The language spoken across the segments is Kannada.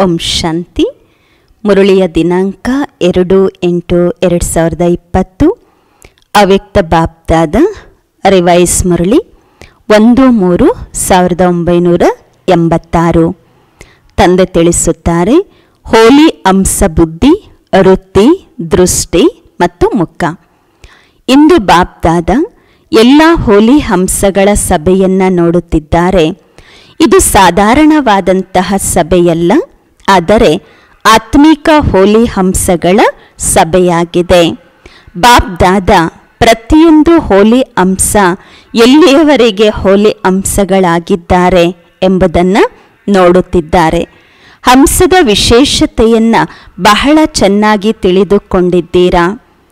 ಓಂ ಶಾಂತಿ ಮುರಳಿಯ ದಿನಾಂಕ ಎರಡು ಎಂಟು ಎರಡು ಸಾವಿರದ ಇಪ್ಪತ್ತು ಅವ್ಯಕ್ತ ಬಾಪ್ದಾದ ರಿವೈಸ್ ಮುರಳಿ ಒಂದು ಮೂರು ಸಾವಿರದ ಒಂಬೈನೂರ ಎಂಬತ್ತಾರು ತಂದೆ ತಿಳಿಸುತ್ತಾರೆ ಹೋಲಿ ಅಂಶ ಬುದ್ಧಿ ವೃತ್ತಿ ದೃಷ್ಟಿ ಮತ್ತು ಮುಖ ಇಂದು ಬಾಪ್ದಾದ ಎಲ್ಲ ಹೋಲಿ ಹಂಸಗಳ ಸಭೆಯನ್ನ ನೋಡುತ್ತಿದ್ದಾರೆ ಇದು ಸಾಧಾರಣವಾದಂತಹ ಸಭೆಯಲ್ಲ ಆದರೆ ಆತ್ಮಿಕ ಹೋಲಿ ಹಂಸಗಳ ಸಭೆಯಾಗಿದೆ ಬಾಪ್ದಾದ ಪ್ರತಿಯೊಂದು ಹೋಲಿ ಅಂಶ ಎಲ್ಲಿಯವರೆಗೆ ಹೋಲಿ ಅಂಶಗಳಾಗಿದ್ದಾರೆ ಎಂಬುದನ್ನು ನೋಡುತ್ತಿದ್ದಾರೆ ಹಂಸದ ವಿಶೇಷತೆಯನ್ನ ಬಹಳ ಚೆನ್ನಾಗಿ ತಿಳಿದುಕೊಂಡಿದ್ದೀರಾ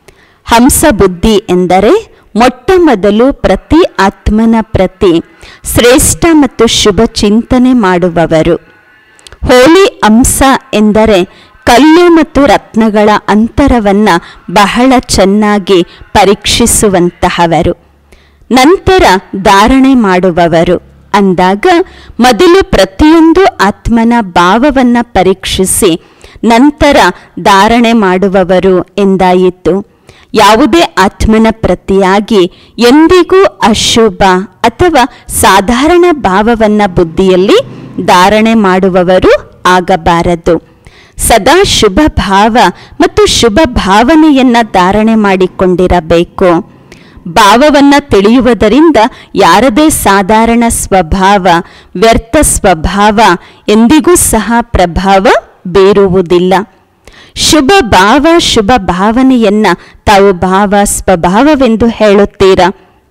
ಹಂಸ ಬುದ್ಧಿ ಎಂದರೆ ಮೊಟ್ಟ ಮೊದಲು ಪ್ರತಿ ಆತ್ಮನ ಪ್ರತಿ ಶ್ರೇಷ್ಠ ಮತ್ತು ಶುಭ ಚಿಂತನೆ ಮಾಡುವವರು ಹೋಲಿ ಅಂಶ ಎಂದರೆ ಕಲ್ಲು ಮತ್ತು ರತ್ನಗಳ ಅಂತರವನ್ನು ಬಹಳ ಚೆನ್ನಾಗಿ ಪರೀಕ್ಷಿಸುವಂತಹವರು ನಂತರ ಧಾರಣೆ ಮಾಡುವವರು ಅಂದಾಗ ಮೊದಲು ಪ್ರತಿಯೊಂದು ಆತ್ಮನ ಭಾವವನ್ನು ಪರೀಕ್ಷಿಸಿ ನಂತರ ಧಾರಣೆ ಮಾಡುವವರು ಎಂದಾಯಿತು ಯಾವುದೇ ಆತ್ಮನ ಪ್ರತಿಯಾಗಿ ಎಂದಿಗೂ ಅಶುಭ ಅಥವಾ ಸಾಧಾರಣ ಭಾವವನ್ನು ಬುದ್ಧಿಯಲ್ಲಿ ಧಾರಣೆ ಮಾಡುವವರು ಆಗಬಾರದು ಸದಾ ಶುಭ ಭಾವ ಮತ್ತು ಶುಭ ಭಾವನೆಯನ್ನ ಧಾರಣೆ ಮಾಡಿಕೊಂಡಿರಬೇಕು ಭಾವವನ್ನ ತಿಳಿಯುವುದರಿಂದ ಯಾರದೇ ಸಾಧಾರಣ ಸ್ವಭಾವ ವ್ಯರ್ಥ ಸ್ವಭಾವ ಎಂದಿಗೂ ಸಹ ಪ್ರಭಾವ ಬೀರುವುದಿಲ್ಲ ಶುಭ ಭಾವ ಶುಭ ಭಾವನೆಯನ್ನ ತಾವು ಭಾವ ಸ್ವಭಾವವೆಂದು ಹೇಳುತ್ತೀರಾ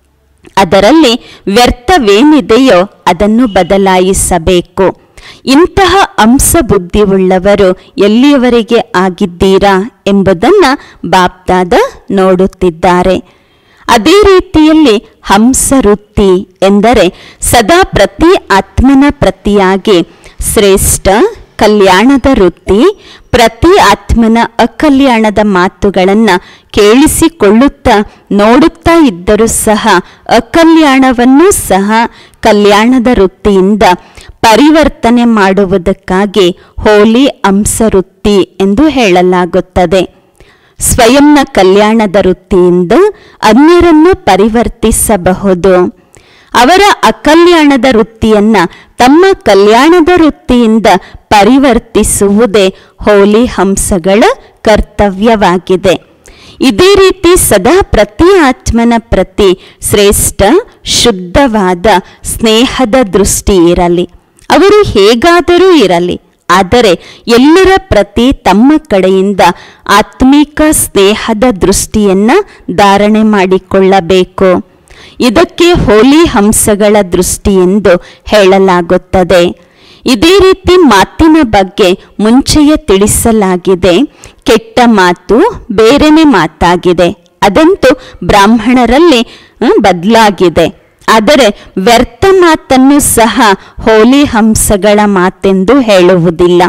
ಅದರಲ್ಲಿ ವ್ಯರ್ಥವೇನಿದೆಯೋ ಅದನ್ನು ಬದಲಾಯಿಸಬೇಕು ಇಂತಹ ಅಂಶ ಬುದ್ಧಿ ಉಳ್ಳವರು ಎಲ್ಲಿಯವರೆಗೆ ಆಗಿದ್ದೀರಾ ಎಂಬುದನ್ನ ಬಾಪ್ದಾದ ನೋಡುತ್ತಿದ್ದಾರೆ ಅದೇ ರೀತಿಯಲ್ಲಿ ಹಂಸ ವೃತ್ತಿ ಎಂದರೆ ಸದಾ ಪ್ರತಿ ಆತ್ಮನ ಪ್ರತಿಯಾಗಿ ಶ್ರೇಷ್ಠ ಕಲ್ಯಾಣದ ವೃತ್ತಿ ಪ್ರತಿ ಆತ್ಮನ ಅಕಲ್ಯಾಣದ ಮಾತುಗಳನ್ನು ಕೇಳಿಸಿಕೊಳ್ಳುತ್ತಾ ನೋಡುತ್ತಾ ಇದ್ದರೂ ಸಹ ಅಕಲ್ಯಾಣವನ್ನೂ ಸಹ ಕಲ್ಯಾಣದ ವೃತ್ತಿಯಿಂದ ಪರಿವರ್ತನೆ ಮಾಡುವುದಕ್ಕಾಗಿ ಹೋಲಿ ಅಂಶ ವೃತ್ತಿ ಎಂದು ಹೇಳಲಾಗುತ್ತದೆ ಸ್ವಯಂನ ಕಲ್ಯಾಣದ ವೃತ್ತಿಯಿಂದ ಅನ್ಯರನ್ನು ಪರಿವರ್ತಿಸಬಹುದು ಅವರ ಅಕಲ್ಯಾಣದ ವೃತ್ತಿಯನ್ನ ತಮ್ಮ ಕಲ್ಯಾಣದ ವೃತ್ತಿಯಿಂದ ಪರಿವರ್ತಿಸುವುದೇ ಹೋಲಿ ಹಂಸಗಳ ಕರ್ತವ್ಯವಾಗಿದೆ ಇದೇ ರೀತಿ ಸದಾ ಪ್ರತಿ ಆತ್ಮನ ಪ್ರತಿ ಶ್ರೇಷ್ಠ ಶುದ್ಧವಾದ ಸ್ನೇಹದ ದೃಷ್ಟಿ ಇರಲಿ ಅವರು ಹೇಗಾದರೂ ಇರಲಿ ಆದರೆ ಎಲ್ಲರ ಪ್ರತಿ ತಮ್ಮ ಕಡೆಯಿಂದ ಆತ್ಮಿಕ ಸ್ನೇಹದ ದೃಷ್ಟಿಯನ್ನ ಧಾರಣೆ ಮಾಡಿಕೊಳ್ಳಬೇಕು ಇದಕ್ಕೆ ಹೋಲಿ ಹಂಸಗಳ ದೃಷ್ಟಿ ಎಂದು ಹೇಳಲಾಗುತ್ತದೆ ಇದೇ ರೀತಿ ಮಾತಿನ ಬಗ್ಗೆ ಮುಂಚೆಯೇ ತಿಳಿಸಲಾಗಿದೆ ಕೆಟ್ಟ ಮಾತು ಬೇರೆನೆ ಮಾತಾಗಿದೆ ಅದಂತೂ ಬ್ರಾಹ್ಮಣರಲ್ಲಿ ಬದಲಾಗಿದೆ ಆದರೆ ವ್ಯರ್ಥ ಮಾತನ್ನು ಸಹ ಹೋಲಿ ಹಂಸಗಳ ಮಾತೆಂದು ಹೇಳುವುದಿಲ್ಲ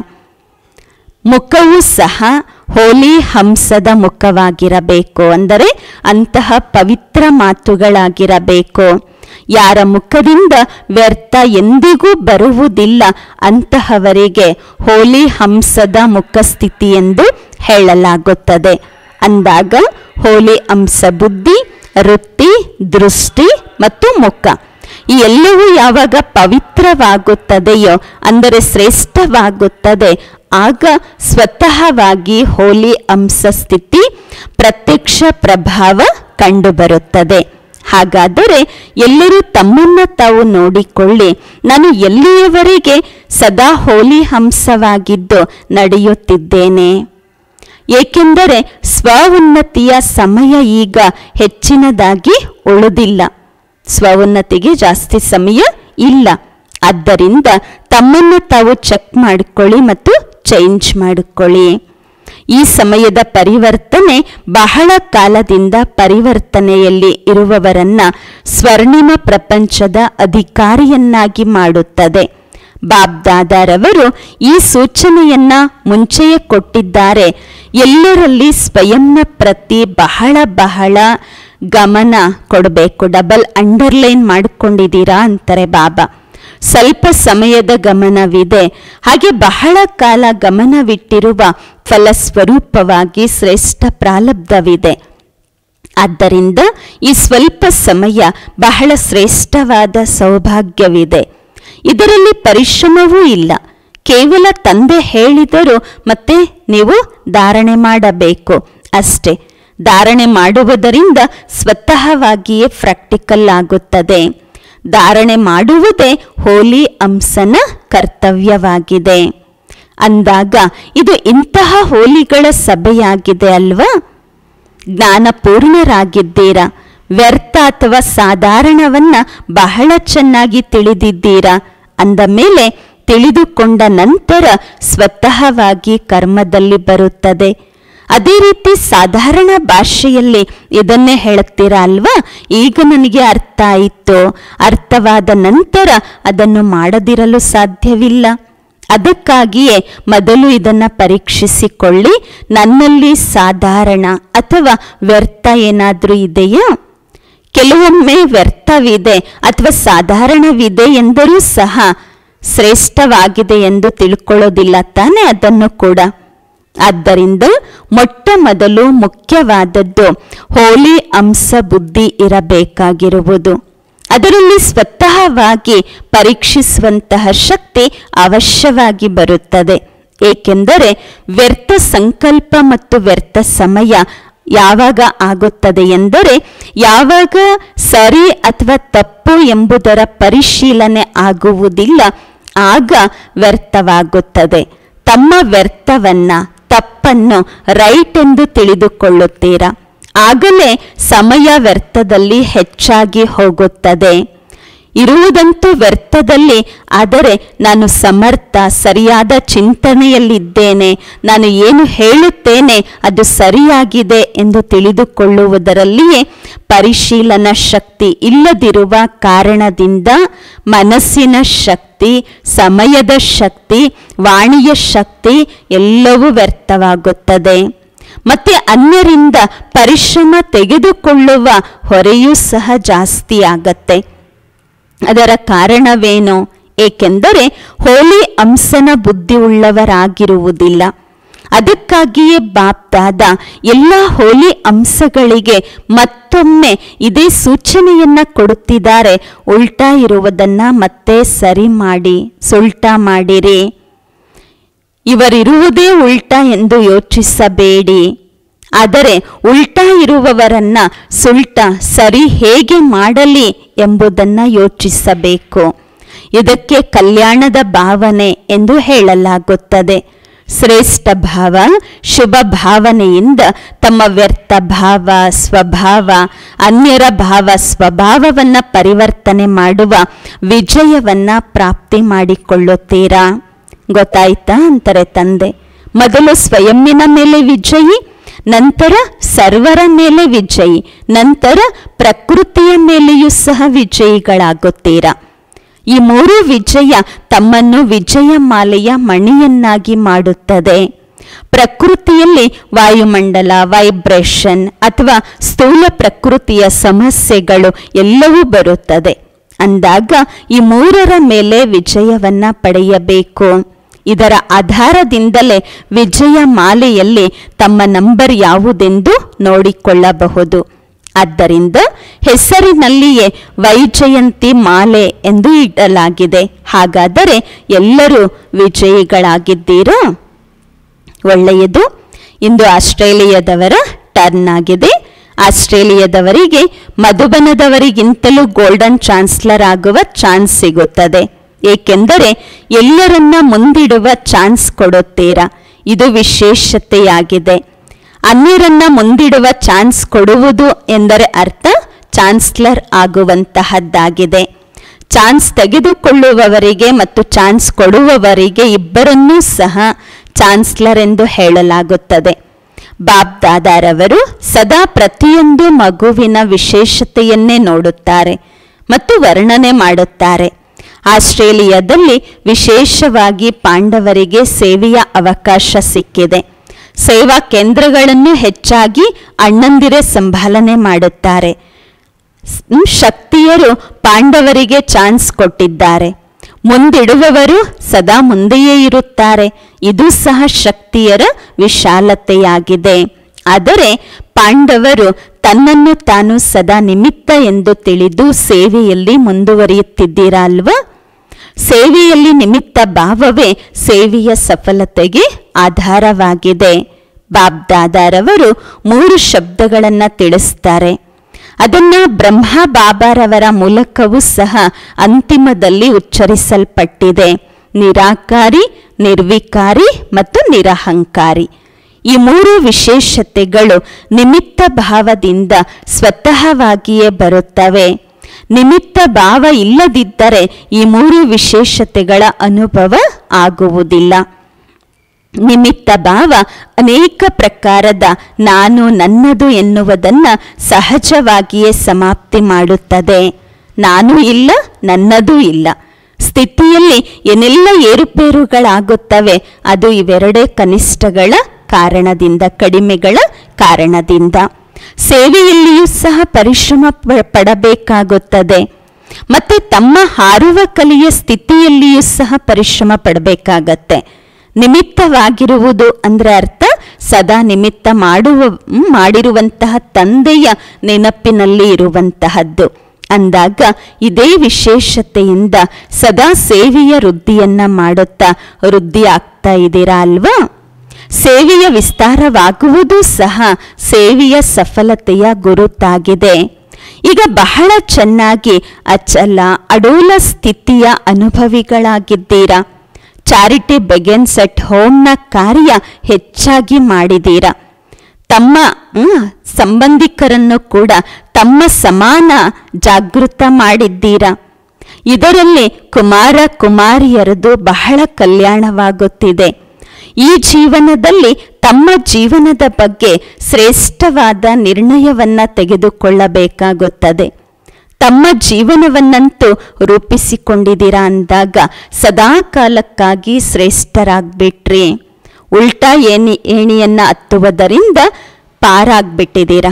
ಮುಖವೂ ಸಹ ಹೋಲಿ ಹಂಸದ ಮುಖವಾಗಿರಬೇಕು ಅಂದರೆ ಅಂತಹ ಪವಿತ್ರ ಮಾತುಗಳಾಗಿರಬೇಕು ಯಾರ ಮುಖದಿಂದ ವ್ಯರ್ಥ ಎಂದಿಗೂ ಬರುವುದಿಲ್ಲ ಅಂತಹವರಿಗೆ ಹೋಲಿ ಹಂಸದ ಮುಖಸ್ಥಿತಿ ಎಂದು ಹೇಳಲಾಗುತ್ತದೆ ಅಂದಾಗ ಹೋಲಿ ಅಂಶ ಬುದ್ಧಿ ವೃತ್ತಿ ದೃಷ್ಟಿ ಮತ್ತು ಮುಖ ಈ ಎಲ್ಲವೂ ಯಾವಾಗ ಪವಿತ್ರವಾಗುತ್ತದೆಯೋ ಅಂದರೆ ಶ್ರೇಷ್ಠವಾಗುತ್ತದೆ ಆಗ ಸ್ವತಃವಾಗಿ ಹೋಲಿ ಅಂಶ ಸ್ಥಿತಿ ಪ್ರತ್ಯಕ್ಷ ಪ್ರಭಾವ ಕಂಡುಬರುತ್ತದೆ ಹಾಗಾದರೆ ಎಲ್ಲರೂ ತಮ್ಮನ್ನ ತಾವು ನೋಡಿಕೊಳ್ಳಿ ನಾನು ಎಲ್ಲಿಯವರೆಗೆ ಸದಾ ಹೋಲಿ ಹಂಸವಾಗಿದ್ದು ನಡೆಯುತ್ತಿದ್ದೇನೆ ಏಕೆಂದರೆ ಸ್ವ ಉನ್ನತಿಯ ಸಮಯ ಈಗ ಹೆಚ್ಚಿನದಾಗಿ ಉಳಿದಿಲ್ಲ ಸ್ವ ಉನ್ನತಿಗೆ ಜಾಸ್ತಿ ಸಮಯ ಇಲ್ಲ ಆದ್ದರಿಂದ ತಮ್ಮನ್ನು ತಾವು ಚೆಕ್ ಮಾಡಿಕೊಳ್ಳಿ ಮತ್ತು ಚೇಂಜ್ ಮಾಡಿಕೊಳ್ಳಿ ಈ ಸಮಯದ ಪರಿವರ್ತನೆ ಬಹಳ ಕಾಲದಿಂದ ಪರಿವರ್ತನೆಯಲ್ಲಿ ಇರುವವರನ್ನ ಸ್ವರ್ಣಿಮ ಪ್ರಪಂಚದ ಅಧಿಕಾರಿಯನ್ನಾಗಿ ಮಾಡುತ್ತದೆ ಬಾಬ್ದಾದಾರವರು ಈ ಸೂಚನೆಯನ್ನ ಮುಂಚೆಯೇ ಕೊಟ್ಟಿದ್ದಾರೆ ಎಲ್ಲರಲ್ಲಿ ಸ್ವಯಂನ ಪ್ರತಿ ಬಹಳ ಬಹಳ ಗಮನ ಕೊಡಬೇಕು ಡಬಲ್ ಅಂಡರ್ಲೈನ್ ಮಾಡಿಕೊಂಡಿದ್ದೀರಾ ಅಂತಾರೆ ಬಾಬಾ ಸ್ವಲ್ಪ ಸಮಯದ ಗಮನವಿದೆ ಹಾಗೆ ಬಹಳ ಕಾಲ ಗಮನವಿಟ್ಟಿರುವ ಫಲಸ್ವರೂಪವಾಗಿ ಶ್ರೇಷ್ಠ ಪ್ರಾಲಬ್ಧವಿದೆ ಆದ್ದರಿಂದ ಈ ಸ್ವಲ್ಪ ಸಮಯ ಬಹಳ ಶ್ರೇಷ್ಠವಾದ ಸೌಭಾಗ್ಯವಿದೆ ಇದರಲ್ಲಿ ಪರಿಶ್ರಮವೂ ಇಲ್ಲ ಕೇವಲ ತಂದೆ ಹೇಳಿದರು ಮತ್ತೆ ನೀವು ಧಾರಣೆ ಮಾಡಬೇಕು ಅಷ್ಟೇ ಧಾರಣೆ ಮಾಡುವುದರಿಂದ ಸ್ವತಃವಾಗಿಯೇ ಪ್ರಾಕ್ಟಿಕಲ್ ಆಗುತ್ತದೆ ಧಾರಣೆ ಮಾಡುವುದೇ ಹೋಲಿ ಅಂಶನ ಕರ್ತವ್ಯವಾಗಿದೆ ಅಂದಾಗ ಇದು ಇಂತಹ ಹೋಲಿಗಳ ಸಭೆಯಾಗಿದೆ ಅಲ್ವಾ ಜ್ಞಾನಪೂರ್ಣರಾಗಿದ್ದೀರಾ ವ್ಯರ್ಥ ಅಥವಾ ಸಾಧಾರಣವನ್ನ ಬಹಳ ಚೆನ್ನಾಗಿ ತಿಳಿದಿದ್ದೀರಾ ಅಂದ ಮೇಲೆ ತಿಳಿದುಕೊಂಡ ನಂತರ ಸ್ವತಃವಾಗಿ ಕರ್ಮದಲ್ಲಿ ಬರುತ್ತದೆ ಅದೇ ರೀತಿ ಸಾಧಾರಣ ಭಾಷೆಯಲ್ಲಿ ಇದನ್ನೇ ಹೇಳುತ್ತೀರಾ ಅಲ್ವಾ ಈಗ ನನಗೆ ಅರ್ಥ ಆಯಿತು ಅರ್ಥವಾದ ನಂತರ ಅದನ್ನು ಮಾಡದಿರಲು ಸಾಧ್ಯವಿಲ್ಲ ಅದಕ್ಕಾಗಿಯೇ ಮೊದಲು ಇದನ್ನು ಪರೀಕ್ಷಿಸಿಕೊಳ್ಳಿ ನನ್ನಲ್ಲಿ ಸಾಧಾರಣ ಅಥವಾ ವ್ಯರ್ಥ ಏನಾದರೂ ಇದೆಯಾ ಕೆಲವೊಮ್ಮೆ ವ್ಯರ್ಥವಿದೆ ಅಥವಾ ಸಾಧಾರಣವಿದೆ ಎಂದರೂ ಸಹ ಶ್ರೇಷ್ಠವಾಗಿದೆ ಎಂದು ತಿಳ್ಕೊಳ್ಳೋದಿಲ್ಲ ತಾನೇ ಅದನ್ನು ಕೂಡ ಆದ್ದರಿಂದ ಮೊಟ್ಟ ಮೊದಲು ಮುಖ್ಯವಾದದ್ದು ಹೋಲಿ ಅಂಶ ಬುದ್ಧಿ ಇರಬೇಕಾಗಿರುವುದು ಅದರಲ್ಲಿ ಸ್ವತಃವಾಗಿ ಪರೀಕ್ಷಿಸುವಂತಹ ಶಕ್ತಿ ಅವಶ್ಯವಾಗಿ ಬರುತ್ತದೆ ಏಕೆಂದರೆ ವ್ಯರ್ಥ ಸಂಕಲ್ಪ ಮತ್ತು ವ್ಯರ್ಥ ಸಮಯ ಯಾವಾಗ ಆಗುತ್ತದೆ ಎಂದರೆ ಯಾವಾಗ ಸರಿ ಅಥವಾ ತಪ್ಪು ಎಂಬುದರ ಪರಿಶೀಲನೆ ಆಗುವುದಿಲ್ಲ ಆಗ ವ್ಯರ್ಥವಾಗುತ್ತದೆ ತಮ್ಮ ವ್ಯರ್ಥವನ್ನ ತಪ್ಪನ್ನು ರೈಟ್ ಎಂದು ತಿಳಿದುಕೊಳ್ಳುತ್ತೀರಾ ಆಗಲೇ ಸಮಯ ವ್ಯರ್ಥದಲ್ಲಿ ಹೆಚ್ಚಾಗಿ ಹೋಗುತ್ತದೆ ಇರುವುದಂತೂ ವ್ಯರ್ಥದಲ್ಲಿ ಆದರೆ ನಾನು ಸಮರ್ಥ ಸರಿಯಾದ ಚಿಂತನೆಯಲ್ಲಿದ್ದೇನೆ ನಾನು ಏನು ಹೇಳುತ್ತೇನೆ ಅದು ಸರಿಯಾಗಿದೆ ಎಂದು ತಿಳಿದುಕೊಳ್ಳುವುದರಲ್ಲಿಯೇ ಪರಿಶೀಲನಾ ಶಕ್ತಿ ಇಲ್ಲದಿರುವ ಕಾರಣದಿಂದ ಮನಸ್ಸಿನ ಶಕ್ತಿ ಸಮಯದ ಶಕ್ತಿ ವಾಣಿಯ ಶಕ್ತಿ ಎಲ್ಲವೂ ವ್ಯರ್ಥವಾಗುತ್ತದೆ ಮತ್ತೆ ಅನ್ಯರಿಂದ ಪರಿಶ್ರಮ ತೆಗೆದುಕೊಳ್ಳುವ ಹೊರೆಯೂ ಸಹ ಜಾಸ್ತಿ ಆಗತ್ತೆ ಅದರ ಕಾರಣವೇನು ಏಕೆಂದರೆ ಹೋಲಿ ಅಂಶನ ಬುದ್ಧಿ ಉಳ್ಳವರಾಗಿರುವುದಿಲ್ಲ ಅದಕ್ಕಾಗಿಯೇ ಬಾಪ್ದಾದ ಎಲ್ಲ ಹೋಲಿ ಅಂಶಗಳಿಗೆ ಮತ್ತೊಮ್ಮೆ ಇದೇ ಸೂಚನೆಯನ್ನ ಕೊಡುತ್ತಿದ್ದಾರೆ ಉಲ್ಟಾ ಇರುವುದನ್ನ ಮತ್ತೆ ಸರಿ ಮಾಡಿ ಸುಲ್ಟಾ ಮಾಡಿರಿ ಇವರಿರುವುದೇ ಉಲ್ಟಾ ಎಂದು ಯೋಚಿಸಬೇಡಿ ಆದರೆ ಉಲ್ಟಾ ಇರುವವರನ್ನ ಸುಲ್ಟ ಸರಿ ಹೇಗೆ ಮಾಡಲಿ ಎಂಬುದನ್ನು ಯೋಚಿಸಬೇಕು ಇದಕ್ಕೆ ಕಲ್ಯಾಣದ ಭಾವನೆ ಎಂದು ಹೇಳಲಾಗುತ್ತದೆ ಶ್ರೇಷ್ಠ ಭಾವ ಶುಭ ಭಾವನೆಯಿಂದ ತಮ್ಮ ವ್ಯರ್ಥ ಭಾವ ಸ್ವಭಾವ ಅನ್ಯರ ಭಾವ ಸ್ವಭಾವವನ್ನ ಪರಿವರ್ತನೆ ಮಾಡುವ ವಿಜಯವನ್ನ ಪ್ರಾಪ್ತಿ ಮಾಡಿಕೊಳ್ಳುತ್ತೀರಾ ಗೊತ್ತಾಯ್ತಾ ಅಂತಾರೆ ತಂದೆ ಮೊದಲು ಸ್ವಯಂನ ಮೇಲೆ ವಿಜಯಿ ನಂತರ ಸರ್ವರ ಮೇಲೆ ವಿಜಯಿ ನಂತರ ಪ್ರಕೃತಿಯ ಮೇಲೆಯೂ ಸಹ ವಿಜಯಿಗಳಾಗುತ್ತೀರಾ ಈ ಮೂರು ವಿಜಯ ತಮ್ಮನ್ನು ವಿಜಯ ಮಾಲೆಯ ಮಣಿಯನ್ನಾಗಿ ಮಾಡುತ್ತದೆ ಪ್ರಕೃತಿಯಲ್ಲಿ ವಾಯುಮಂಡಲ ವೈಬ್ರೇಷನ್ ಅಥವಾ ಸ್ಥೂಲ ಪ್ರಕೃತಿಯ ಸಮಸ್ಯೆಗಳು ಎಲ್ಲವೂ ಬರುತ್ತದೆ ಅಂದಾಗ ಈ ಮೂರರ ಮೇಲೆ ವಿಜಯವನ್ನ ಪಡೆಯಬೇಕು ಇದರ ಆಧಾರದಿಂದಲೇ ವಿಜಯ ಮಾಲೆಯಲ್ಲಿ ತಮ್ಮ ನಂಬರ್ ಯಾವುದೆಂದು ನೋಡಿಕೊಳ್ಳಬಹುದು ಆದ್ದರಿಂದ ಹೆಸರಿನಲ್ಲಿಯೇ ವೈಜಯಂತಿ ಮಾಲೆ ಎಂದು ಇಡಲಾಗಿದೆ ಹಾಗಾದರೆ ಎಲ್ಲರೂ ವಿಜಯಿಗಳಾಗಿದ್ದೀರಾ ಒಳ್ಳೆಯದು ಇಂದು ಆಸ್ಟ್ರೇಲಿಯಾದವರ ಟರ್ನ್ ಆಗಿದೆ ಆಸ್ಟ್ರೇಲಿಯಾದವರಿಗೆ ಮಧುಬನದವರಿಗಿಂತಲೂ ಗೋಲ್ಡನ್ ಚಾನ್ಸ್ಲರ್ ಆಗುವ ಚಾನ್ಸ್ ಸಿಗುತ್ತದೆ ಏಕೆಂದರೆ ಎಲ್ಲರನ್ನ ಮುಂದಿಡುವ ಚಾನ್ಸ್ ಕೊಡುತ್ತೀರಾ ಇದು ವಿಶೇಷತೆಯಾಗಿದೆ ಅನ್ಯರನ್ನ ಮುಂದಿಡುವ ಚಾನ್ಸ್ ಕೊಡುವುದು ಎಂದರೆ ಅರ್ಥ ಚಾನ್ಸ್ಲರ್ ಆಗುವಂತಹದ್ದಾಗಿದೆ ಚಾನ್ಸ್ ತೆಗೆದುಕೊಳ್ಳುವವರಿಗೆ ಮತ್ತು ಚಾನ್ಸ್ ಕೊಡುವವರಿಗೆ ಇಬ್ಬರನ್ನೂ ಸಹ ಚಾನ್ಸ್ಲರ್ ಎಂದು ಹೇಳಲಾಗುತ್ತದೆ ಬಾಬ್ ದಾದಾರವರು ಸದಾ ಪ್ರತಿಯೊಂದು ಮಗುವಿನ ವಿಶೇಷತೆಯನ್ನೇ ನೋಡುತ್ತಾರೆ ಮತ್ತು ವರ್ಣನೆ ಮಾಡುತ್ತಾರೆ ಆಸ್ಟ್ರೇಲಿಯಾದಲ್ಲಿ ವಿಶೇಷವಾಗಿ ಪಾಂಡವರಿಗೆ ಸೇವೆಯ ಅವಕಾಶ ಸಿಕ್ಕಿದೆ ಸೇವಾ ಕೇಂದ್ರಗಳನ್ನು ಹೆಚ್ಚಾಗಿ ಅಣ್ಣಂದಿರೇ ಸಂಭಾಲನೆ ಮಾಡುತ್ತಾರೆ ಸ್- ಶಕ್ತಿಯರು ಪಾಂಡವರಿಗೆ ಚಾನ್ಸ್ ಕೊಟ್ಟಿದ್ದಾರೆ ಮುಂದಿಡುವವರು ಸದಾ ಮುಂದೆಯೇ ಇರುತ್ತಾರೆ ಇದು ಸಹ ಶಕ್ತಿಯರ ವಿಶಾಲತೆಯಾಗಿದೆ ಆದರೆ ಪಾಂಡವರು ತನ್ನನ್ನು ತಾನು ಸದಾ ನಿಮಿತ್ತ ಎಂದು ತಿಳಿದು ಸೇವೆಯಲ್ಲಿ ಮುಂದುವರಿಯುತ್ತಿದ್ದೀರಾ ಅಲ್ವಾ ಸೇವೆಯಲ್ಲಿ ನಿಮಿತ್ತ ಭಾವವೇ ಸೇವೆಯ ಸಫಲತೆಗೆ ಆಧಾರವಾಗಿದೆ ಬಾಬ್ದಾದಾರವರು ಮೂರು ಶಬ್ದಗಳನ್ನು ತಿಳಿಸ್ತಾರೆ ಅದನ್ನ ಬ್ರಹ್ಮ ಬಾಬಾರವರ ಮೂಲಕವೂ ಸಹ ಅಂತಿಮದಲ್ಲಿ ಉಚ್ಚರಿಸಲ್ಪಟ್ಟಿದೆ ನಿರಾಕಾರಿ ನಿರ್ವಿಕಾರಿ ಮತ್ತು ನಿರಹಂಕಾರಿ ಈ ಮೂರು ವಿಶೇಷತೆಗಳು ನಿಮಿತ್ತ ಭಾವದಿಂದ ಸ್ವತಃವಾಗಿಯೇ ಬರುತ್ತವೆ ನಿಮಿತ್ತ ಭಾವ ಇಲ್ಲದಿದ್ದರೆ ಈ ಮೂರು ವಿಶೇಷತೆಗಳ ಅನುಭವ ಆಗುವುದಿಲ್ಲ ನಿಮಿತ್ತ ಭಾವ ಅನೇಕ ಪ್ರಕಾರದ ನಾನು ನನ್ನದು ಎನ್ನುವುದನ್ನ ಸಹಜವಾಗಿಯೇ ಸಮಾಪ್ತಿ ಮಾಡುತ್ತದೆ ನಾನು ಇಲ್ಲ ನನ್ನದೂ ಇಲ್ಲ ಸ್ಥಿತಿಯಲ್ಲಿ ಏನೆಲ್ಲ ಏರುಪೇರುಗಳಾಗುತ್ತವೆ ಅದು ಇವೆರಡೇ ಕನಿಷ್ಠಗಳ ಕಾರಣದಿಂದ ಕಡಿಮೆಗಳ ಕಾರಣದಿಂದ ಸೇವೆಯಲ್ಲಿಯೂ ಸಹ ಪರಿಶ್ರಮ ಪ- ಪಡಬೇಕಾಗುತ್ತದೆ ಮತ್ತೆ ತಮ್ಮ ಹಾರುವ ಕಲೆಯ ಸ್ಥಿತಿಯಲ್ಲಿಯೂ ಸಹ ಪರಿಶ್ರಮ ಪಡಬೇಕಾಗತ್ತೆ ನಿಮಿತ್ತವಾಗಿರುವುದು ಅಂದ್ರೆ ಅರ್ಥ ಸದಾ ನಿಮಿತ್ತ ಮಾಡುವ ಮ್, ಮಾಡಿರುವಂತಹ ತಂದೆಯ ನೆನಪಿನಲ್ಲಿ ಇರುವಂತಹದ್ದು ಅಂದಾಗ ಇದೇ ವಿಶೇಷತೆಯಿಂದ ಸದಾ ಸೇವೆಯ ವೃದ್ಧಿಯನ್ನ ಮಾಡುತ್ತಾ ವೃದ್ಧಿ ಆಗ್ತಾ ಇದ್ದೀರಾ ಅಲ್ವಾ ಸೇವೆಯ ವಿಸ್ತಾರವಾಗುವುದು ಸಹ ಸೇವೆಯ ಸಫಲತೆಯ ಗುರುತಾಗಿದೆ ಈಗ ಬಹಳ ಚೆನ್ನಾಗಿ ಅಚಲ ಅಡೋಲ ಸ್ಥಿತಿಯ ಅನುಭವಿಗಳಾಗಿದ್ದೀರಾ ಚಾರಿಟಿ ಬೆಗೆನ್ಸ್ ಅಟ್ ಹೋಮ್ನ ಕಾರ್ಯ ಹೆಚ್ಚಾಗಿ ಮಾಡಿದ್ದೀರಾ ತಮ್ಮ ಹ್ಮ್, ಸಂಬಂಧಿಕರನ್ನು ಕೂಡ ತಮ್ಮ ಸಮಾನ ಜಾಗೃತ ಮಾಡಿದ್ದೀರಾ ಇದರಲ್ಲಿ ಕುಮಾರ ಕುಮಾರಿಯರದು ಬಹಳ ಕಲ್ಯಾಣವಾಗುತ್ತಿದೆ ಈ ಜೀವನದಲ್ಲಿ ತಮ್ಮ ಜೀವನದ ಬಗ್ಗೆ ಶ್ರೇಷ್ಠವಾದ ನಿರ್ಣಯವನ್ನ ತೆಗೆದುಕೊಳ್ಳಬೇಕಾಗುತ್ತದೆ ತಮ್ಮ ಜೀವನವನ್ನಂತೂ ರೂಪಿಸಿಕೊಂಡಿದ್ದೀರಾ ಅಂದಾಗ ಸದಾ ಕಾಲಕ್ಕಾಗಿ ಶ್ರೇಷ್ಠರಾಗ್ಬಿಟ್ರಿ ಉಲ್ಟಾ ಏಣಿ ಏಣಿಯನ್ನ ಹತ್ತುವುದರಿಂದ ಪಾರಾಗ್ಬಿಟ್ಟಿದ್ದೀರಾ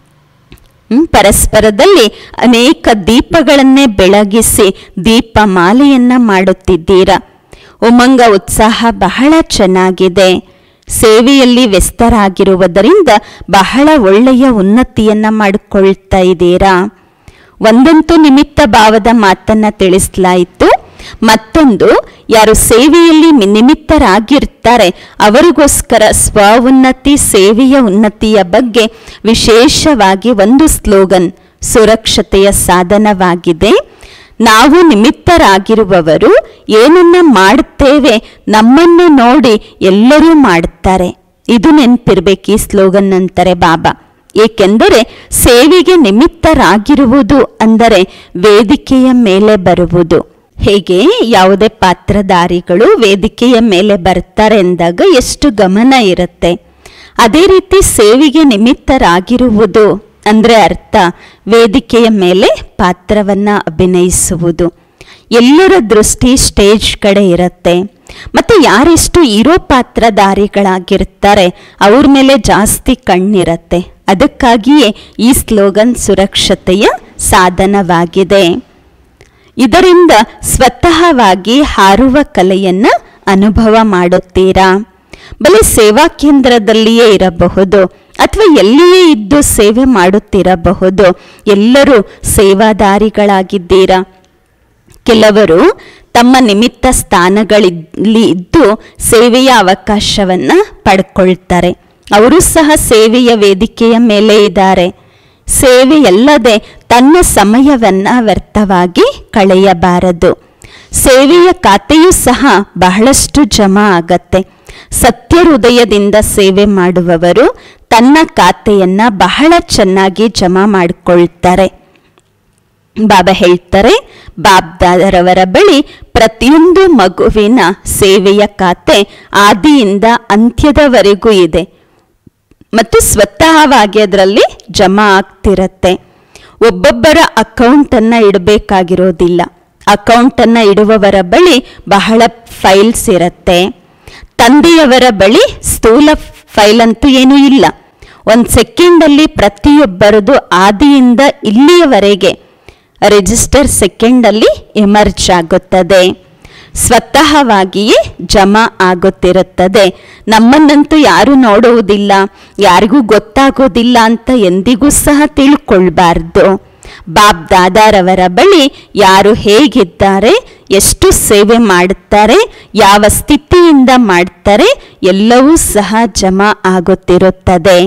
ಹ್ಮ್, ಪರಸ್ಪರದಲ್ಲಿ ಅನೇಕ ದೀಪಗಳನ್ನೇ ಬೆಳಗಿಸಿ ದೀಪಮಾಲೆಯನ್ನ ಮಾಡುತ್ತಿದ್ದೀರಾ ಉಮಂಗ ಉತ್ಸಾಹ ಬಹಳ ಚೆನ್ನಾಗಿದೆ ಸೇವೆಯಲ್ಲಿ ವ್ಯಸ್ತರಾಗಿರುವುದರಿಂದ ಬಹಳ ಒಳ್ಳೆಯ ಉನ್ನತಿಯನ್ನ ಮಾಡಿಕೊಳ್ತಾ ಇದ್ದೀರಾ ಒಂದಂತೂ ನಿಮಿತ್ತ ಭಾವದ ಮಾತನ್ನ ತಿಳಿಸಲಾಯಿತು ಮತ್ತೊಂದು ಯಾರು ಸೇವೆಯಲ್ಲಿ ಮಿ- ನಿಮಿತ್ತರಾಗಿರ್ತಾರೆ ಅವರಿಗೋಸ್ಕರ ಸ್ವ ಉನ್ನತಿ ಸೇವೆಯ ಉನ್ನತಿಯ ಬಗ್ಗೆ ವಿಶೇಷವಾಗಿ ಒಂದು ಸ್ಲೋಗನ್ ಸುರಕ್ಷತೆಯ ಸಾಧನವಾಗಿದೆ ನಾವು ನಿಮಿತ್ತರಾಗಿರುವವರು ಏನನ್ನ ಮಾಡುತ್ತೇವೆ ನಮ್ಮನ್ನು ನೋಡಿ ಎಲ್ಲರೂ ಮಾಡುತ್ತಾರೆ ಇದು ನೆನಪಿರ್ಬೇಕು ಈ ಸ್ಲೋಗನ್ ಅಂತಾರೆ ಬಾಬಾ ಏಕೆಂದರೆ ಸೇವೆಗೆ ನಿಮಿತ್ತರಾಗಿರುವುದು ಅಂದರೆ ವೇದಿಕೆಯ ಮೇಲೆ ಬರುವುದು ಹೇಗೆ ಯಾವುದೇ ಪಾತ್ರಧಾರಿಗಳು ವೇದಿಕೆಯ ಮೇಲೆ ಬರ್ತಾರೆ ಎಂದಾಗ ಎಷ್ಟು ಗಮನ ಇರುತ್ತೆ ಅದೇ ರೀತಿ ಸೇವೆಗೆ ನಿಮಿತ್ತರಾಗಿರುವುದು ಅಂದ್ರೆ ಅರ್ಥ ವೇದಿಕೆಯ ಮೇಲೆ ಪಾತ್ರವನ್ನ ಅಭಿನಯಿಸುವುದು ಎಲ್ಲರ ದೃಷ್ಟಿ ಸ್ಟೇಜ್ ಕಡೆ ಇರುತ್ತೆ ಮತ್ತೆ ಯಾರೆಷ್ಟು ಇರೋ ಪಾತ್ರಧಾರಿಗಳಾಗಿರ್ತಾರೆ ಅವ್ರ ಮೇಲೆ ಜಾಸ್ತಿ ಕಣ್ಣಿರತ್ತೆ ಅದಕ್ಕಾಗಿಯೇ ಈ ಸ್ಲೋಗನ್ ಸುರಕ್ಷತೆಯ ಸಾಧನವಾಗಿದೆ ಇದರಿಂದ ಸ್ವತಃವಾಗಿ ಹಾರುವ ಕಲೆಯನ್ನ ಅನುಭವ ಮಾಡುತ್ತೀರಾ ಬಲೆ ಸೇವಾ ಕೇಂದ್ರದಲ್ಲಿಯೇ ಇರಬಹುದು ಅಥವಾ ಎಲ್ಲಿಯೇ ಇದ್ದು ಸೇವೆ ಮಾಡುತ್ತಿರಬಹುದು ಎಲ್ಲರೂ ಸೇವಾದಾರಿಗಳಾಗಿದ್ದೀರಾ ಕೆಲವರು ತಮ್ಮ ನಿಮಿತ್ತ ಸ್ಥಾನಗಳಲ್ಲಿ ಇದ್ದು ಸೇವೆಯ ಅವಕಾಶವನ್ನ ಪಡ್ಕೊಳ್ತಾರೆ ಅವರು ಸಹ ಸೇವೆಯ ವೇದಿಕೆಯ ಮೇಲೆ ಇದ್ದಾರೆ ಸೇವೆಯಲ್ಲದೆ ತನ್ನ ಸಮಯವನ್ನ ವ್ಯರ್ಥವಾಗಿ ಕಳೆಯಬಾರದು ಸೇವೆಯ ಖಾತೆಯೂ ಸಹ ಬಹಳಷ್ಟು ಜಮಾ ಆಗತ್ತೆ ಸತ್ಯ ಹೃದಯದಿಂದ ಸೇವೆ ಮಾಡುವವರು ತನ್ನ ಖಾತೆಯನ್ನ ಬಹಳ ಚೆನ್ನಾಗಿ ಜಮಾ ಮಾಡಿಕೊಳ್ತಾರೆ ಬಾಬಾ ಹೇಳ್ತಾರೆ ಬಾಬ್ದಾದರವರ ಬಳಿ ಪ್ರತಿಯೊಂದು ಮಗುವಿನ ಸೇವೆಯ ಖಾತೆ ಆದಿಯಿಂದ ಅಂತ್ಯದವರೆಗೂ ಇದೆ ಮತ್ತು ಸ್ವತಃವಾಗಿ ಅದರಲ್ಲಿ ಜಮಾ ಆಗ್ತಿರತ್ತೆ ಒಬ್ಬೊಬ್ಬರ ಅಕೌಂಟನ್ನ ಇಡಬೇಕಾಗಿರೋದಿಲ್ಲ ಅಕೌಂಟನ್ನ ಇಡುವವರ ಬಳಿ ಬಹಳ ಫೈಲ್ಸ್ ಇರತ್ತೆ ತಂದೆಯವರ ಬಳಿ ಸ್ಥೂಲ ಫೈಲ್ ಅಂತೂ ಏನೂ ಇಲ್ಲ ಒಂದು ಸೆಕೆಂಡಲ್ಲಿ ಪ್ರತಿಯೊಬ್ಬರದು ಆದಿಯಿಂದ ಇಲ್ಲಿಯವರೆಗೆ ರಿಜಿಸ್ಟರ್ ಸೆಕೆಂಡಲ್ಲಿ ಎಮರ್ಜ್ ಆಗುತ್ತದೆ ಸ್ವತಃವಾಗಿಯೇ ಜಮಾ ಆಗುತ್ತಿರುತ್ತದೆ ನಮ್ಮನ್ನಂತೂ ಯಾರು ನೋಡುವುದಿಲ್ಲ ಯಾರಿಗೂ ಗೊತ್ತಾಗೋದಿಲ್ಲ ಅಂತ ಎಂದಿಗೂ ಸಹ ತಿಳ್ಕೊಳ್ಬಾರ್ದು ಬಾಬ್ ದಾದಾರವರ ಬಳಿ ಯಾರು ಹೇಗಿದ್ದಾರೆ ಎಷ್ಟು ಸೇವೆ ಮಾಡುತ್ತಾರೆ ಯಾವ ಸ್ಥಿತಿಯಿಂದ ಮಾಡ್ತಾರೆ ಎಲ್ಲವೂ ಸಹ ಜಮಾ ಆಗುತ್ತಿರುತ್ತದೆ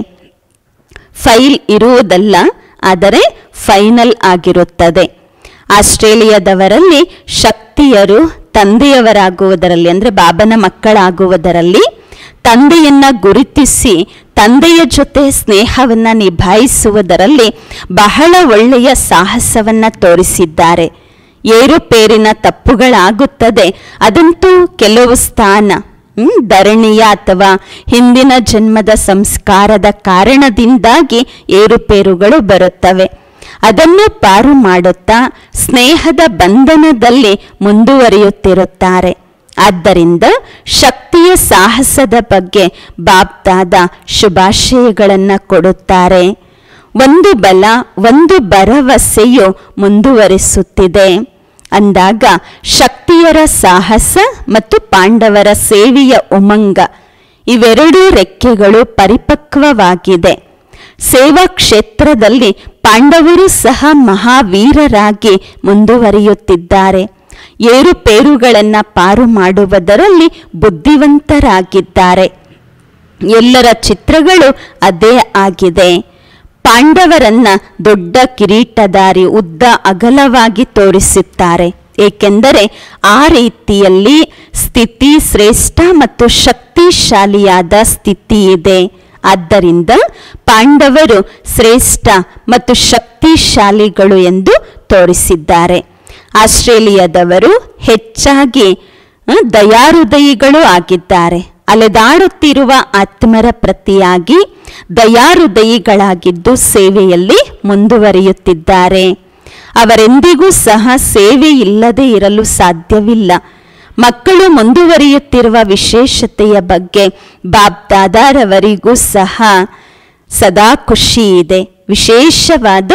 ಫೈಲ್ ಇರುವುದಲ್ಲ ಆದರೆ ಫೈನಲ್ ಆಗಿರುತ್ತದೆ ಆಸ್ಟ್ರೇಲಿಯಾದವರಲ್ಲಿ ಶಕ್ತಿಯರು ತಂದೆಯವರಾಗುವುದರಲ್ಲಿ ಅಂದರೆ ಬಾಬನ ಮಕ್ಕಳಾಗುವುದರಲ್ಲಿ ತಂದೆಯನ್ನ ಗುರುತಿಸಿ ತಂದೆಯ ಜೊತೆ ಸ್ನೇಹವನ್ನ ನಿಭಾಯಿಸುವುದರಲ್ಲಿ ಬಹಳ ಒಳ್ಳೆಯ ಸಾಹಸವನ್ನ ತೋರಿಸಿದ್ದಾರೆ ಏರುಪೇರಿನ ತಪ್ಪುಗಳಾಗುತ್ತದೆ ಅದಂತೂ ಕೆಲವು ಸ್ಥಾನ ಹ್ಮ್, ಧರಣಿಯ ಅಥವಾ ಹಿಂದಿನ ಜನ್ಮದ ಸಂಸ್ಕಾರದ ಕಾರಣದಿಂದಾಗಿ ಏರುಪೇರುಗಳು ಬರುತ್ತವೆ ಅದನ್ನು ಪಾರು ಮಾಡುತ್ತಾ ಸ್ನೇಹದ ಬಂಧನದಲ್ಲಿ ಮುಂದುವರಿಯುತ್ತಿರುತ್ತಾರೆ ಆದ್ದರಿಂದ ಶಕ್ತಿಯ ಸಾಹಸದ ಬಗ್ಗೆ ಬಾಬ್ದಾದ ಶುಭಾಶಯಗಳನ್ನು ಕೊಡುತ್ತಾರೆ ಒಂದು ಬಲ ಒಂದು ಭರವಸೆಯು ಮುಂದುವರಿಸುತ್ತಿದೆ ಅಂದಾಗ ಶಕ್ತಿಯರ ಸಾಹಸ ಮತ್ತು ಪಾಂಡವರ ಸೇವೆಯ ಉಮಂಗ ಇವೆರಡೂ ರೆಕ್ಕೆಗಳು ಪರಿಪಕ್ವವಾಗಿದೆ ಸೇವಾ ಕ್ಷೇತ್ರದಲ್ಲಿ ಪಾಂಡವರು ಸಹ ಮಹಾವೀರರಾಗಿ ಮುಂದುವರಿಯುತ್ತಿದ್ದಾರೆ ಏರುಪೇರುಗಳನ್ನ ಪಾರು ಮಾಡುವುದರಲ್ಲಿ ಬುದ್ಧಿವಂತರಾಗಿದ್ದಾರೆ ಎಲ್ಲರ ಚಿತ್ರಗಳು ಅದೇ ಆಗಿದೆ ಪಾಂಡವರನ್ನ ದೊಡ್ಡ ಕಿರೀಟಧಾರಿ ಉದ್ದ ಅಗಲವಾಗಿ ತೋರಿಸುತ್ತಾರೆ ಏಕೆಂದರೆ ಆ ರೀತಿಯಲ್ಲಿ ಸ್ಥಿತಿ ಶ್ರೇಷ್ಠ ಮತ್ತು ಶಕ್ತಿಶಾಲಿಯಾದ ಸ್ಥಿತಿ ಇದೆ ಆದ್ದರಿಂದ ಪಾಂಡವರು ಶ್ರೇಷ್ಠ ಮತ್ತು ಶಕ್ತಿಶಾಲಿಗಳು ಎಂದು ತೋರಿಸಿದ್ದಾರೆ ಆಸ್ಟ್ರೇಲಿಯಾದವರು ಹೆಚ್ಚಾಗಿ ಆ, ದಯಾಹೃದಯಿಗಳು ಆಗಿದ್ದಾರೆ ಅಲೆದಾಡುತ್ತಿರುವ ಆತ್ಮರ ಪ್ರತಿಯಾಗಿ ದಯಾಹೃದಯಿಗಳಾಗಿದ್ದು ಸೇವೆಯಲ್ಲಿ ಮುಂದುವರಿಯುತ್ತಿದ್ದಾರೆ ಅವರೆಂದಿಗೂ ಸಹ ಸೇವೆ ಇಲ್ಲದೆ ಇರಲು ಸಾಧ್ಯವಿಲ್ಲ ಮಕ್ಕಳು ಮುಂದುವರಿಯುತ್ತಿರುವ ವಿಶೇಷತೆಯ ಬಗ್ಗೆ ಬಾಬ್ ದಾದಾರವರಿಗೂ ಸಹ ಸದಾ ಖುಷಿ ಇದೆ ವಿಶೇಷವಾದ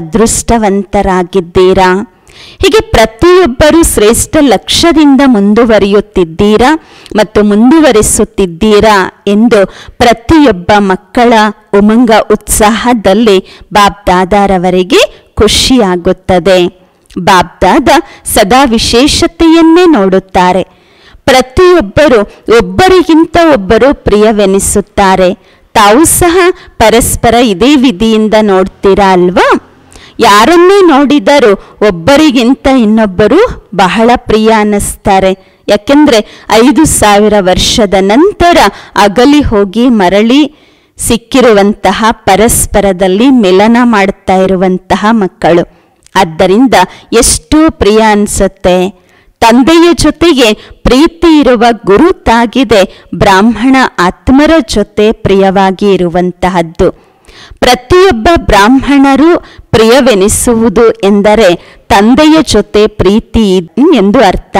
ಅದೃಷ್ಟವಂತರಾಗಿದ್ದೀರಾ ಹೀಗೆ ಪ್ರತಿಯೊಬ್ಬರೂ ಶ್ರೇಷ್ಠ ಲಕ್ಷ್ಯದಿಂದ ಮುಂದುವರಿಯುತ್ತಿದ್ದೀರಾ ಮತ್ತು ಮುಂದುವರಿಸುತ್ತಿದ್ದೀರಾ ಎಂದು ಪ್ರತಿಯೊಬ್ಬ ಮಕ್ಕಳ ಉಮಂಗ ಉತ್ಸಾಹದಲ್ಲಿ ಬಾಬ್ ದಾದಾರವರಿಗೆ ಖುಷಿಯಾಗುತ್ತದೆ ಬಾಬ್ ದಾದ ಸದಾ ವಿಶೇಷತೆಯನ್ನೇ ನೋಡುತ್ತಾರೆ ಪ್ರತಿಯೊಬ್ಬರು ಒಬ್ಬರಿಗಿಂತ ಒಬ್ಬರು ಪ್ರಿಯವೆನಿಸುತ್ತಾರೆ ತಾವು ಸಹ ಪರಸ್ಪರ ಇದೇ ವಿಧಿಯಿಂದ ನೋಡ್ತೀರಾ ಅಲ್ವಾ ಯಾರನ್ನೇ ನೋಡಿದರೂ ಒಬ್ಬರಿಗಿಂತ ಇನ್ನೊಬ್ಬರು ಬಹಳ ಪ್ರಿಯ ಅನ್ನಿಸ್ತಾರೆ ಯಾಕೆಂದ್ರೆ ಐದು ಸಾವಿರ ವರ್ಷದ ನಂತರ ಅಗಲಿ ಹೋಗಿ ಮರಳಿ ಸಿಕ್ಕಿರುವಂತಹ ಪರಸ್ಪರದಲ್ಲಿ ಮಿಲನ ಮಾಡ್ತಾ ಇರುವಂತಹ ಮಕ್ಕಳು ಆದ್ದರಿಂದ ಎಷ್ಟು ಪ್ರಿಯ ಅನ್ಸುತ್ತೆ ತಂದೆಯ ಜೊತೆಗೆ ಪ್ರೀತಿ ಇರುವ ಗುರುತಾಗಿದೆ ಬ್ರಾಹ್ಮಣ ಆತ್ಮರ ಜೊತೆ ಪ್ರಿಯವಾಗಿ ಇರುವಂತಹದ್ದು ಪ್ರತಿಯೊಬ್ಬ ಬ್ರಾಹ್ಮಣರು ಪ್ರಿಯವೆನಿಸುವುದು ಎಂದರೆ ತಂದೆಯ ಜೊತೆ ಪ್ರೀತಿ ಎಂದು ಅರ್ಥ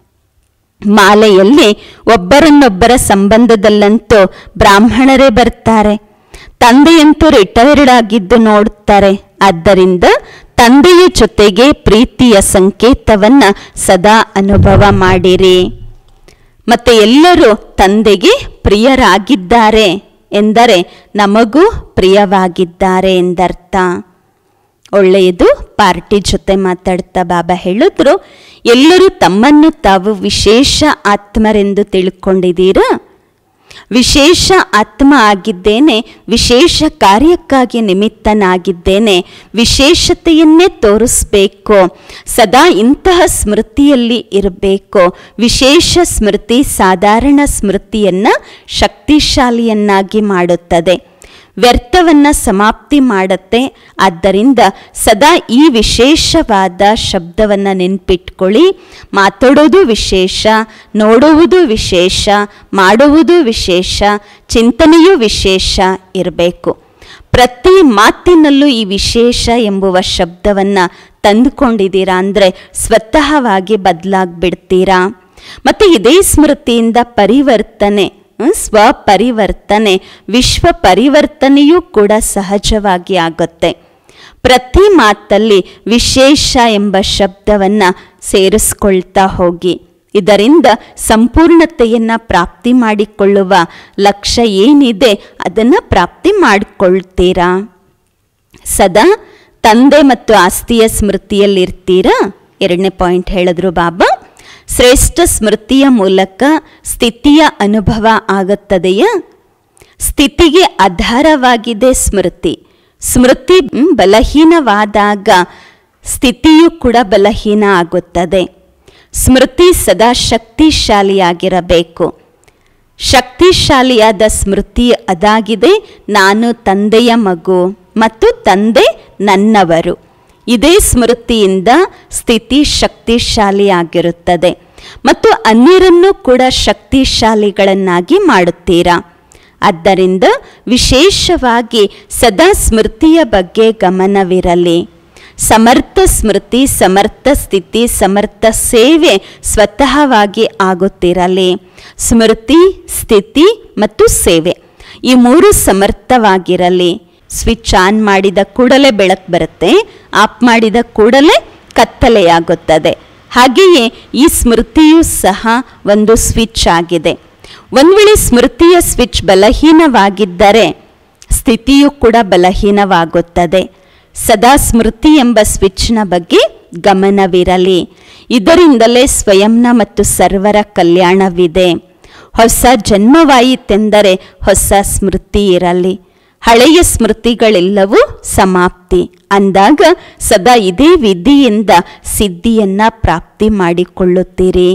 ಮಾಲೆಯಲ್ಲಿ ಒಬ್ಬರನ್ನೊಬ್ಬರ ಸಂಬಂಧದಲ್ಲಂತೂ ಬ್ರಾಹ್ಮಣರೇ ಬರ್ತಾರೆ ತಂದೆಯಂತೂ ರಿಟೈರ್ಡ್ ಆಗಿದ್ದು ನೋಡ್ತಾರೆ ಆದ್ದರಿಂದ ತಂದೆಯ ಜೊತೆಗೆ ಪ್ರೀತಿಯ ಸಂಕೇತವನ್ನ ಸದಾ ಅನುಭವ ಮಾಡಿರಿ ಮತ್ತೆ ಎಲ್ಲರೂ ತಂದೆಗೆ ಪ್ರಿಯರಾಗಿದ್ದಾರೆ ಎಂದರೆ ನಮಗೂ ಪ್ರಿಯವಾಗಿದ್ದಾರೆ ಎಂದರ್ಥ ಒಳ್ಳೆಯದು ಪಾರ್ಟಿ ಜೊತೆ ಮಾತಾಡ್ತಾ ಬಾಬಾ ಹೇಳಿದ್ರು ಎಲ್ಲರೂ ತಮ್ಮನ್ನು ತಾವು ವಿಶೇಷ ಆತ್ಮರೆಂದು ತಿಳ್ಕೊಂಡಿದ್ದೀರಾ ವಿಶೇಷ ಆತ್ಮ ಆಗಿದ್ದೇನೆ ವಿಶೇಷ ಕಾರ್ಯಕ್ಕಾಗಿ ನಿಮಿತ್ತನಾಗಿದ್ದೇನೆ ವಿಶೇಷತೆಯನ್ನೇ ತೋರಿಸ್ಬೇಕು ಸದಾ ಇಂತಹ ಸ್ಮೃತಿಯಲ್ಲಿ ಇರಬೇಕು ವಿಶೇಷ ಸ್ಮೃತಿ ಸಾಧಾರಣ ಸ್ಮೃತಿಯನ್ನ ಶಕ್ತಿಶಾಲಿಯನ್ನಾಗಿ ಮಾಡುತ್ತದೆ ವ್ಯರ್ಥವನ್ನ ಸಮಾಪ್ತಿ ಮಾಡುತ್ತೆ ಆದ್ದರಿಂದ ಸದಾ ಈ ವಿಶೇಷವಾದ ಶಬ್ದವನ್ನು ನೆನ್ಪಿಟ್ಕೊಳ್ಳಿ ಮಾತಾಡೋದು ವಿಶೇಷ ನೋಡುವುದು ವಿಶೇಷ ಮಾಡುವುದು ವಿಶೇಷ ಚಿಂತನೆಯೂ ವಿಶೇಷ ಇರಬೇಕು ಪ್ರತಿ ಮಾತಿನಲ್ಲೂ ಈ ವಿಶೇಷ ಎಂಬುವ ಶಬ್ದವನ್ನು ತಂದುಕೊಂಡಿದ್ದೀರಾ ಅಂದರೆ ಸ್ವತಃವಾಗಿ ಬದಲಾಗ್ಬಿಡ್ತೀರಾ ಮತ್ತು ಇದೇ ಸ್ಮೃತಿಯಿಂದ ಪರಿವರ್ತನೆ ಹ್ಮ್, ಸ್ವಪರಿವರ್ತನೆ ವಿಶ್ವ ಪರಿವರ್ತನೆಯೂ ಕೂಡ ಸಹಜವಾಗಿ ಆಗುತ್ತೆ ಪ್ರತಿ ಮಾತಲ್ಲಿ ವಿಶೇಷ ಎಂಬ ಶಬ್ದವನ್ನು ಸೇರಿಸ್ಕೊಳ್ತಾ ಹೋಗಿ ಇದರಿಂದ ಸಂಪೂರ್ಣತೆಯನ್ನು ಪ್ರಾಪ್ತಿ ಮಾಡಿಕೊಳ್ಳುವ ಲಕ್ಷ್ಯ ಏನಿದೆ ಅದನ್ನು ಪ್ರಾಪ್ತಿ ಮಾಡಿಕೊಳ್ತೀರಾ ಸದಾ ತಂದೆ ಮತ್ತು ಆಸ್ತಿಯ ಸ್ಮೃತಿಯಲ್ಲಿರ್ತೀರಾ ಎರಡನೇ ಪಾಯಿಂಟ್ ಹೇಳಿದ್ರು ಬಾಬಾ ಶ್ರೇಷ್ಠ ಸ್ಮೃತಿಯ ಮೂಲಕ ಸ್ಥಿತಿಯ ಅನುಭವ ಆಗುತ್ತದೆಯಾ ಸ್ಥಿತಿಗೆ ಆಧಾರವಾಗಿದೆ ಸ್ಮೃತಿ ಸ್ಮೃತಿ ಮ್, ಬಲಹೀನವಾದಾಗ ಸ್ಥಿತಿಯು ಕೂಡ ಬಲಹೀನ ಆಗುತ್ತದೆ ಸ್ಮೃತಿ ಸದಾ ಶಕ್ತಿಶಾಲಿಯಾಗಿರಬೇಕು ಶಕ್ತಿಶಾಲಿಯಾದ ಸ್ಮೃತಿ ಅದಾಗಿದೆ ನಾನು ತಂದೆಯ ಮಗು ಮತ್ತು ತಂದೆ ನನ್ನವರು ಇದೇ ಸ್ಮೃತಿಯಿಂದ ಸ್ಥಿತಿ ಶಕ್ತಿಶಾಲಿಯಾಗಿರುತ್ತದೆ ಮತ್ತು ಅನ್ಯರನ್ನು ಕೂಡ ಶಕ್ತಿಶಾಲಿಗಳನ್ನಾಗಿ ಮಾಡುತ್ತೀರಾ ಆದ್ದರಿಂದ ವಿಶೇಷವಾಗಿ ಸದಾ ಸ್ಮೃತಿಯ ಬಗ್ಗೆ ಗಮನವಿರಲಿ ಸಮರ್ಥ ಸ್ಮೃತಿ ಸಮರ್ಥ ಸ್ಥಿತಿ ಸಮರ್ಥ ಸೇವೆ ಸ್ವತಃವಾಗಿ ಆಗುತ್ತಿರಲಿ ಸ್ಮೃತಿ ಸ್ಥಿತಿ ಮತ್ತು ಸೇವೆ ಈ ಮೂರು ಸಮರ್ಥವಾಗಿರಲಿ ಸ್ವಿಚ್ ಆನ್ ಮಾಡಿದ ಕೂಡಲೇ ಬೆಳಕು ಬರುತ್ತೆ ಆಫ್ ಮಾಡಿದ ಕೂಡಲೇ ಕತ್ತಲೆಯಾಗುತ್ತದೆ ಹಾಗೆಯೇ ಈ ಸ್ಮೃತಿಯೂ ಸಹ ಒಂದು ಸ್ವಿಚ್ ಆಗಿದೆ ಒಂದು ವೇಳೆ ಸ್ಮೃತಿಯ ಸ್ವಿಚ್ ಬಲಹೀನವಾಗಿದ್ದರೆ ಸ್ಥಿತಿಯು ಕೂಡ ಬಲಹೀನವಾಗುತ್ತದೆ ಸದಾ ಸ್ಮೃತಿ ಎಂಬ ಸ್ವಿಚ್ನ ಬಗ್ಗೆ ಗಮನವಿರಲಿ ಇದರಿಂದಲೇ ಸ್ವಯಂನ ಮತ್ತು ಸರ್ವರ ಕಲ್ಯಾಣವಿದೆ ಹೊಸ ಜನ್ಮವಾಯಿತೆಂದರೆ ಹೊಸ ಸ್ಮೃತಿ ಇರಲಿ ಹಳೆಯ ಸ್ಮೃತಿಗಳೆಲ್ಲವೂ ಸಮಾಪ್ತಿ ಅಂದಾಗ ಸದಾ ಇದೇ ವಿಧಿಯಿಂದ ಸಿದ್ಧಿಯನ್ನ ಪ್ರಾಪ್ತಿ ಮಾಡಿಕೊಳ್ಳುತ್ತೀರಿ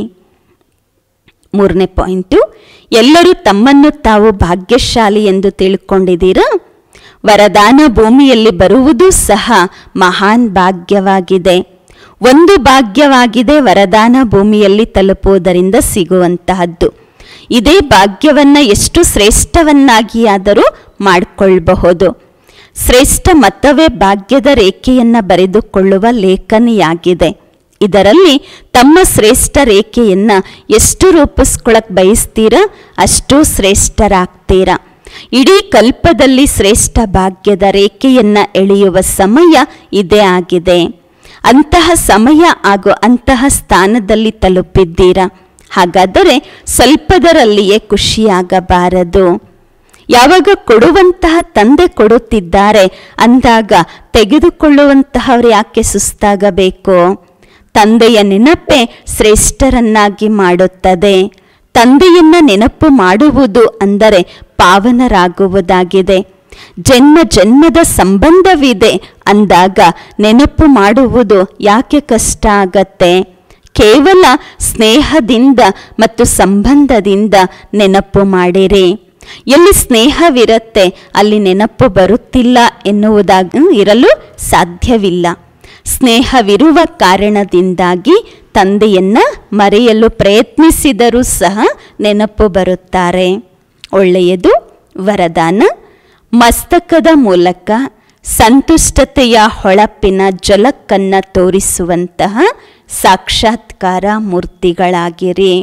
ಮೂರನೇ ಪಾಯಿಂಟು ಎಲ್ಲರೂ ತಮ್ಮನ್ನು ತಾವು ಭಾಗ್ಯಶಾಲಿ ಎಂದು ತಿಳ್ಕೊಂಡಿದ್ದೀರಾ ವರದಾನ ಭೂಮಿಯಲ್ಲಿ ಬರುವುದೂ ಸಹ ಮಹಾನ್ ಭಾಗ್ಯವಾಗಿದೆ ಒಂದು ಭಾಗ್ಯವಾಗಿದೆ ವರದಾನ ಭೂಮಿಯಲ್ಲಿ ತಲುಪುವುದರಿಂದ ಸಿಗುವಂತಹದ್ದು ಇದೇ ಭಾಗ್ಯವನ್ನ ಎಷ್ಟು ಶ್ರೇಷ್ಠವನ್ನಾಗಿಯಾದರೂ ಮಾಡಿಕೊಳ್ಳಬಹುದು ಶ್ರೇಷ್ಠ ಮತವೇ ಭಾಗ್ಯದ ರೇಖೆಯನ್ನ ಬರೆದುಕೊಳ್ಳುವ ಲೇಖನಿಯಾಗಿದೆ ಇದರಲ್ಲಿ ತಮ್ಮ ಶ್ರೇಷ್ಠ ರೇಖೆಯನ್ನ ಎಷ್ಟು ರೂಪಿಸ್ಕೊಳಕ್ ಬಯಸ್ತೀರಾ ಅಷ್ಟು ಶ್ರೇಷ್ಠರಾಗ್ತೀರಾ ಇಡೀ ಕಲ್ಪದಲ್ಲಿ ಶ್ರೇಷ್ಠ ಭಾಗ್ಯದ ರೇಖೆಯನ್ನ ಎಳೆಯುವ ಸಮಯ ಇದೇ ಆಗಿದೆ ಅಂತಹ ಸಮಯ ಹಾಗೂ ಅಂತಹ ಸ್ಥಾನದಲ್ಲಿ ತಲುಪಿದ್ದೀರಾ ಹಾಗಾದರೆ ಸ್ವಲ್ಪದರಲ್ಲಿಯೇ ಖುಷಿಯಾಗಬಾರದು ಯಾವಾಗ ಕೊಡುವಂತಹ ತಂದೆ ಕೊಡುತ್ತಿದ್ದಾರೆ ಅಂದಾಗ ತೆಗೆದುಕೊಳ್ಳುವಂತಹವ್ರು ಯಾಕೆ ಸುಸ್ತಾಗಬೇಕು ತಂದೆಯ ನೆನಪೇ ಶ್ರೇಷ್ಠರನ್ನಾಗಿ ಮಾಡುತ್ತದೆ ತಂದೆಯನ್ನ ನೆನಪು ಮಾಡುವುದು ಅಂದರೆ ಪಾವನರಾಗುವುದಾಗಿದೆ ಜನ್ಮ ಜನ್ಮದ ಸಂಬಂಧವಿದೆ ಅಂದಾಗ ನೆನಪು ಮಾಡುವುದು ಯಾಕೆ ಕಷ್ಟ ಆಗತ್ತೆ ಕೇವಲ ಸ್ನೇಹದಿಂದ ಮತ್ತು ಸಂಬಂಧದಿಂದ ನೆನಪು ಮಾಡಿರಿ ಎಲ್ಲಿ ಸ್ನೇಹವಿರುತ್ತೆ ಅಲ್ಲಿ ನೆನಪು ಬರುತ್ತಿಲ್ಲ ಎನ್ನುವುದಾಗ ಇರಲು ಸಾಧ್ಯವಿಲ್ಲ ಸ್ನೇಹವಿರುವ ಕಾರಣದಿಂದಾಗಿ ತಂದೆಯನ್ನ ಮರೆಯಲು ಪ್ರಯತ್ನಿಸಿದರೂ ಸಹ ನೆನಪು ಬರುತ್ತಾರೆ ಒಳ್ಳೆಯದು ವರದಾನ ಮಸ್ತಕದ ಮೂಲಕ ಸಂತುಷ್ಟತೆಯ ಹೊಳಪಿನ ಜಲಕ್ಕನ್ನ ತೋರಿಸುವಂತಹ ಸಾಕ್ಷಾತ್ಕಾರ ಮೂರ್ತಿಗಳಾಗಿರಿ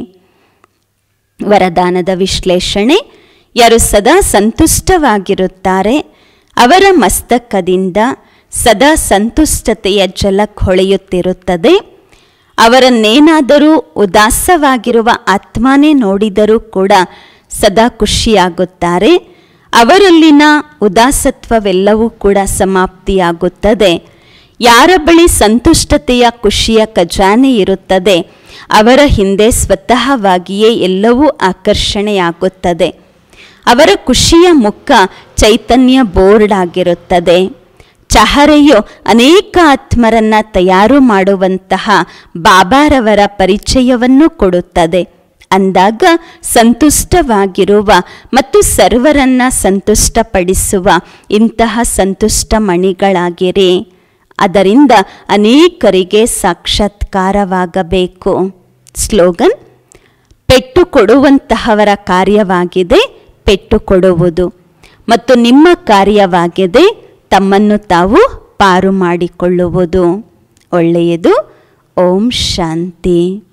ವರದಾನದ ವಿಶ್ಲೇಷಣೆ ಯಾರು ಸದಾ ಸಂತುಷ್ಟವಾಗಿರುತ್ತಾರೆ ಅವರ ಮಸ್ತಕದಿಂದ ಸದಾ ಸಂತುಷ್ಟತೆಯ ಜಲಕ್ ಹೊಳೆಯುತ್ತಿರುತ್ತದೆ ಅವರನ್ನೇನಾದರೂ ಉದಾಸವಾಗಿರುವ ಆತ್ಮನೇ ನೋಡಿದರೂ ಕೂಡ ಸದಾ ಖುಷಿಯಾಗುತ್ತಾರೆ ಅವರಲ್ಲಿನ ಉದಾಸತ್ವವೆಲ್ಲವೂ ಕೂಡ ಸಮಾಪ್ತಿಯಾಗುತ್ತದೆ ಯಾರ ಬಳಿ ಸಂತುಷ್ಟತೆಯ ಖುಷಿಯ ಖಜಾನೆ ಇರುತ್ತದೆ ಅವರ ಹಿಂದೆ ಸ್ವತಃವಾಗಿಯೇ ಎಲ್ಲವೂ ಆಕರ್ಷಣೆಯಾಗುತ್ತದೆ ಅವರ ಖುಷಿಯ ಮುಖ ಚೈತನ್ಯ ಬೋರ್ಡ್ ಆಗಿರುತ್ತದೆ ಚಹರೆಯು ಅನೇಕ ಆತ್ಮರನ್ನ ತಯಾರು ಮಾಡುವಂತಹ ಬಾಬಾರವರ ಪರಿಚಯವನ್ನು ಕೊಡುತ್ತದೆ ಅಂದಾಗ ಸಂತುಷ್ಟವಾಗಿರುವ ಮತ್ತು ಸರ್ವರನ್ನ ಸಂತುಷ್ಟಪಡಿಸುವ ಇಂತಹ ಸಂತುಷ್ಟ ಮಣಿಗಳಾಗಿರಿ ಅದರಿಂದ ಅನೇಕರಿಗೆ ಸಾಕ್ಷಾತ್ಕಾರವಾಗಬೇಕು ಸ್ಲೋಗನ್ ಪೆಟ್ಟು ಕೊಡುವಂತಹವರ ಕಾರ್ಯವಾಗಿದೆ ಪೆಟ್ಟು ಕೊಡುವುದು ಮತ್ತು ನಿಮ್ಮ ಕಾರ್ಯವಾಗಿದೆ ತಮ್ಮನ್ನು ತಾವು ಪಾರು ಮಾಡಿಕೊಳ್ಳುವುದು ಒಳ್ಳೆಯದು ಓಂ ಶಾಂತಿ